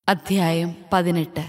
അധ്യായം പതിനെട്ട്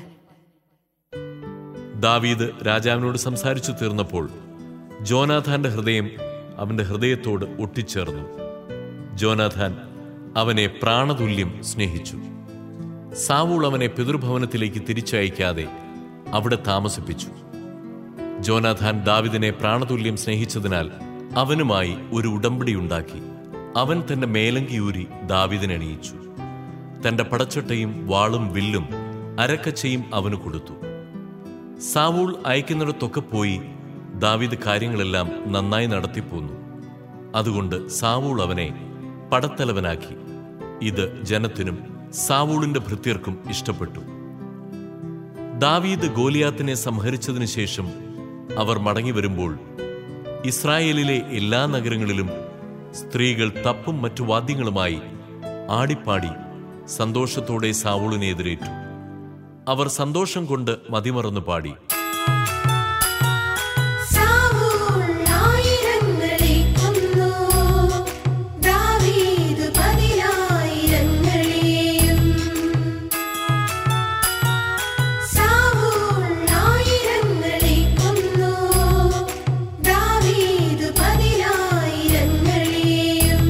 ദാവീദ് രാജാവിനോട് സംസാരിച്ചു തീർന്നപ്പോൾ ജോനാഥാന്റെ ഹൃദയം അവന്റെ ഹൃദയത്തോട് ഒട്ടിച്ചേർന്നു ജോനാഥാൻ അവനെ പ്രാണതുല്യം സ്നേഹിച്ചു സാവൂൾ അവനെ പിതൃഭവനത്തിലേക്ക് തിരിച്ചയക്കാതെ അവിടെ താമസിപ്പിച്ചു ജോനാഥാൻ ദാവിദിനെ പ്രാണതുല്യം സ്നേഹിച്ചതിനാൽ അവനുമായി ഒരു ഉടമ്പടിയുണ്ടാക്കി അവൻ തന്റെ മേലങ്കിയൂരി ദാവിദിനെ അണിയിച്ചു തന്റെ പടച്ചട്ടയും വാളും വില്ലും അരക്കച്ചയും അവന് കൊടുത്തു സാവൂൾ അയക്കുന്നിടത്തൊക്കെ പോയി ദാവീദ് കാര്യങ്ങളെല്ലാം നന്നായി നടത്തിപ്പോന്നു അതുകൊണ്ട് സാവൂൾ അവനെ പടത്തലവനാക്കി ഇത് ജനത്തിനും സാവൂളിന്റെ ഭൃത്യർക്കും ഇഷ്ടപ്പെട്ടു ദാവീദ് ഗോലിയാത്തിനെ സംഹരിച്ചതിനു ശേഷം അവർ മടങ്ങി വരുമ്പോൾ ഇസ്രായേലിലെ എല്ലാ നഗരങ്ങളിലും സ്ത്രീകൾ തപ്പും മറ്റു വാദ്യങ്ങളുമായി ആടിപ്പാടി സന്തോഷത്തോടെ സാവൂളിനെ എതിരേറ്റു അവർ സന്തോഷം കൊണ്ട് മതിമറന്നു പാടി സാവൂൾ ആയിരങ്ങളെ കൊന്നു ദാവീദ് പതിനായിരങ്ങളെയും സാവൂൾ ആയിരങ്ങളെ കൊന്നു ദാവീദ് പതിനായിരങ്ങളെയും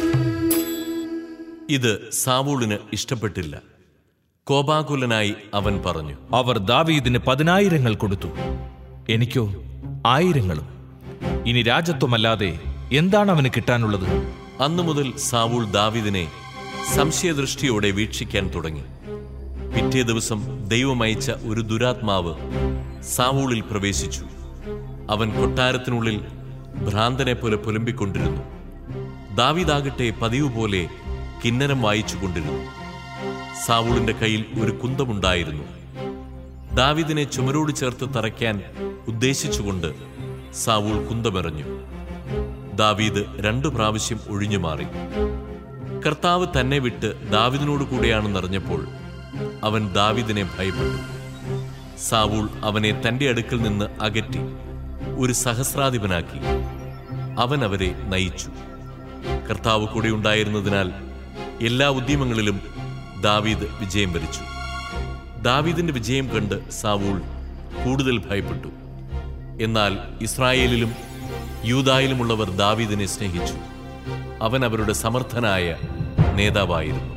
ഇത് സാവൂളിന് ഇഷ്ടപ്പെട്ടില്ല കോപാകുലനായി അവൻ പറഞ്ഞു അവർ ദാവീദിന് പതിനായിരങ്ങൾ കൊടുത്തു എനിക്കോ ആയിരങ്ങളും ഇനി രാജത്വമല്ലാതെ എന്താണ് അവന് കിട്ടാനുള്ളത് അന്നു മുതൽ സാവൂൾ ദാവിദിനെ സംശയദൃഷ്ടിയോടെ വീക്ഷിക്കാൻ തുടങ്ങി പിറ്റേ ദിവസം ദൈവമയച്ച ഒരു ദുരാത്മാവ് സാവൂളിൽ പ്രവേശിച്ചു അവൻ കൊട്ടാരത്തിനുള്ളിൽ ഭ്രാന്തനെ പോലെ പുലമ്പിക്കൊണ്ടിരുന്നു ദാവീദാകട്ടെ പതിവ് പോലെ കിന്നരം വായിച്ചുകൊണ്ടിരുന്നു സാവൂളിന്റെ കയ്യിൽ ഒരു കുന്തമുണ്ടായിരുന്നു ദാവീദിനെ ചുമരോട് ചേർത്ത് തറയ്ക്കാൻ ഉദ്ദേശിച്ചുകൊണ്ട് സാവൂൾ കുന്തമെറിഞ്ഞു ദാവീദ് രണ്ടു പ്രാവശ്യം ഒഴിഞ്ഞു മാറി കർത്താവ് തന്നെ വിട്ട് ദാവിദിനോട് കൂടെയാണെന്നറിഞ്ഞപ്പോൾ അവൻ ദാവിദിനെ ഭയപ്പെട്ടു സാവൂൾ അവനെ തന്റെ അടുക്കൽ നിന്ന് അകറ്റി ഒരു സഹസ്രാധിപനാക്കി അവൻ അവരെ നയിച്ചു കർത്താവ് കൂടെ ഉണ്ടായിരുന്നതിനാൽ എല്ലാ ഉദ്യമങ്ങളിലും ദാവീദ് വിജയം വരിച്ചു ദാവീദിന്റെ വിജയം കണ്ട് സാവൂൾ കൂടുതൽ ഭയപ്പെട്ടു എന്നാൽ ഇസ്രായേലിലും യൂതായിലുമുള്ളവർ ദാവീദിനെ സ്നേഹിച്ചു അവൻ അവരുടെ സമർത്ഥനായ നേതാവായിരുന്നു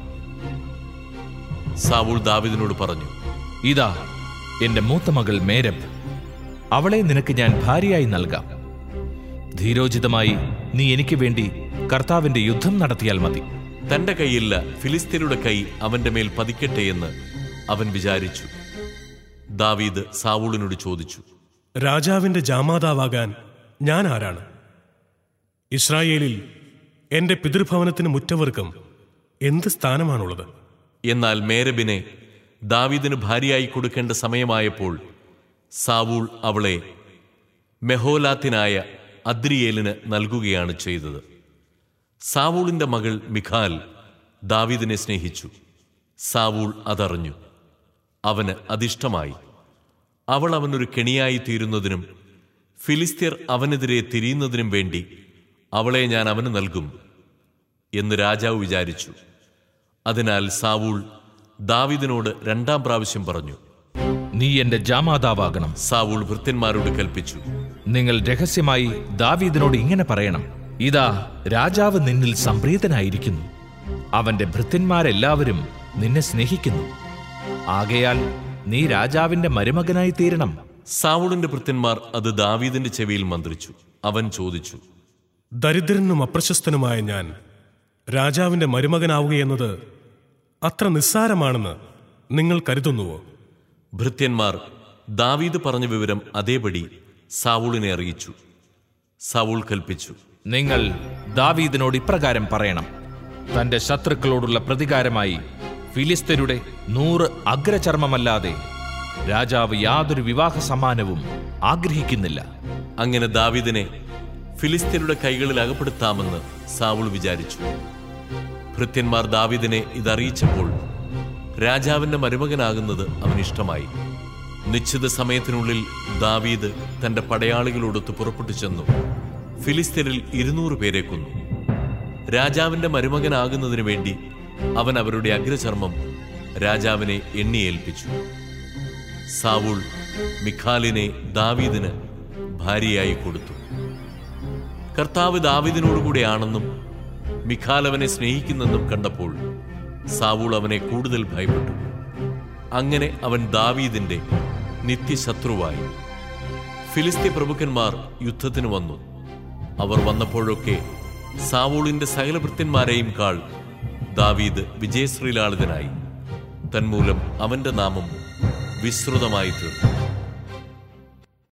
സാവൂൾ ദാവീദിനോട് പറഞ്ഞു ഇതാ എന്റെ മൂത്ത മകൾ മേരബ് അവളെ നിനക്ക് ഞാൻ ഭാര്യയായി നൽകാം ധീരോചിതമായി നീ എനിക്ക് വേണ്ടി കർത്താവിന്റെ യുദ്ധം നടത്തിയാൽ മതി തന്റെ കൈയില്ല ഫിലിസ്തീനയുടെ കൈ അവന്റെ മേൽ പതിക്കട്ടെ എന്ന് അവൻ വിചാരിച്ചു ദാവീദ് സാവൂളിനോട് ചോദിച്ചു രാജാവിന്റെ ജാമാതാവാകാൻ ഞാൻ ആരാണ് ഇസ്രായേലിൽ എന്റെ പിതൃഭവനത്തിന് മുറ്റവർക്കും എന്ത് സ്ഥാനമാണുള്ളത് എന്നാൽ മേരബിനെ ദാവീദിന് ഭാര്യയായി കൊടുക്കേണ്ട സമയമായപ്പോൾ സാവൂൾ അവളെ മെഹോലാത്തിനായ അദ്രിയേലിന് നൽകുകയാണ് ചെയ്തത് സാവൂളിന്റെ മകൾ മിഖാൽ ദാവീദിനെ സ്നേഹിച്ചു സാവൂൾ അതറിഞ്ഞു അവന് അതിഷ്ടമായി അവൾ അവനൊരു കെണിയായി തീരുന്നതിനും ഫിലിസ്തീർ അവനെതിരെ തിരിയുന്നതിനും വേണ്ടി അവളെ ഞാൻ അവന് നൽകും എന്ന് രാജാവ് വിചാരിച്ചു അതിനാൽ സാവൂൾ ദാവീദിനോട് രണ്ടാം പ്രാവശ്യം പറഞ്ഞു നീ എന്റെ ജാമാതാവാകണം സാവൂൾ ഭൃത്യന്മാരോട് കൽപ്പിച്ചു നിങ്ങൾ രഹസ്യമായി ദാവീദിനോട് ഇങ്ങനെ പറയണം ഇതാ രാജാവ് നിന്നിൽ സംപ്രീതനായിരിക്കുന്നു അവന്റെ ഭൃത്യന്മാരെല്ലാവരും നിന്നെ സ്നേഹിക്കുന്നു ആകയാൽ നീ രാജാവിന്റെ മരുമകനായി തീരണം സാവൂളിന്റെ ഭൃത്യന്മാർ അത് ദാവീദിന്റെ ചെവിയിൽ മന്ത്രിച്ചു അവൻ ചോദിച്ചു ദരിദ്രനും അപ്രശസ്തനുമായ ഞാൻ രാജാവിന്റെ മരുമകനാവുകയെന്നത് അത്ര നിസ്സാരമാണെന്ന് നിങ്ങൾ കരുതുന്നുവോ ഭൃത്യന്മാർ ദാവീദ് പറഞ്ഞ വിവരം അതേപടി സാവൂളിനെ അറിയിച്ചു സാവൂൾ കൽപ്പിച്ചു നിങ്ങൾ ദാവീദിനോട് ഇപ്രകാരം പറയണം തന്റെ ശത്രുക്കളോടുള്ള പ്രതികാരമായി ഫിലിസ്തരുടെ നൂറ് അഗ്രചർമ്മമല്ലാതെ രാജാവ് യാതൊരു വിവാഹ സമ്മാനവും ആഗ്രഹിക്കുന്നില്ല അങ്ങനെ ദാവീദിനെ ഫിലിസ്തീനയുടെ കൈകളിൽ അകപ്പെടുത്താമെന്ന് സാവൂൾ വിചാരിച്ചു ഭൃത്യന്മാർ ദാവീദിനെ ഇതറിയിച്ചപ്പോൾ രാജാവിന്റെ മരുമകനാകുന്നത് അവനിഷ്ടമായി നിശ്ചിത സമയത്തിനുള്ളിൽ ദാവീദ് തന്റെ പടയാളികളോടൊത്ത് പുറപ്പെട്ടു ചെന്നു ഫിലിസ്തീനിൽ ഇരുന്നൂറ് പേരെ കൊന്നു രാജാവിന്റെ മരുമകനാകുന്നതിനു വേണ്ടി അവൻ അവരുടെ അഗ്രചർമ്മം രാജാവിനെ എണ്ണിയേൽപ്പിച്ചു സാവൂൾ മിഖാലിനെ ദാവീദിന് ഭാര്യയായി കൊടുത്തു കർത്താവ് ദാവീദിനോടുകൂടെയാണെന്നും മിഖാൽ അവനെ സ്നേഹിക്കുന്നെന്നും കണ്ടപ്പോൾ സാവൂൾ അവനെ കൂടുതൽ ഭയപ്പെട്ടു അങ്ങനെ അവൻ ദാവീദിന്റെ നിത്യശത്രുവായി ഫിലിസ്തീൻ പ്രഭുക്കന്മാർ യുദ്ധത്തിന് വന്നു അവർ വന്നപ്പോഴൊക്കെ സാവൂളിന്റെ സകലഭൃത്യന്മാരെയും കാൾ ദാവീദ് വിജയശ്രീലാളിതനായി തന്മൂലം അവന്റെ നാമം വിശ്രുതമായി തീർന്നു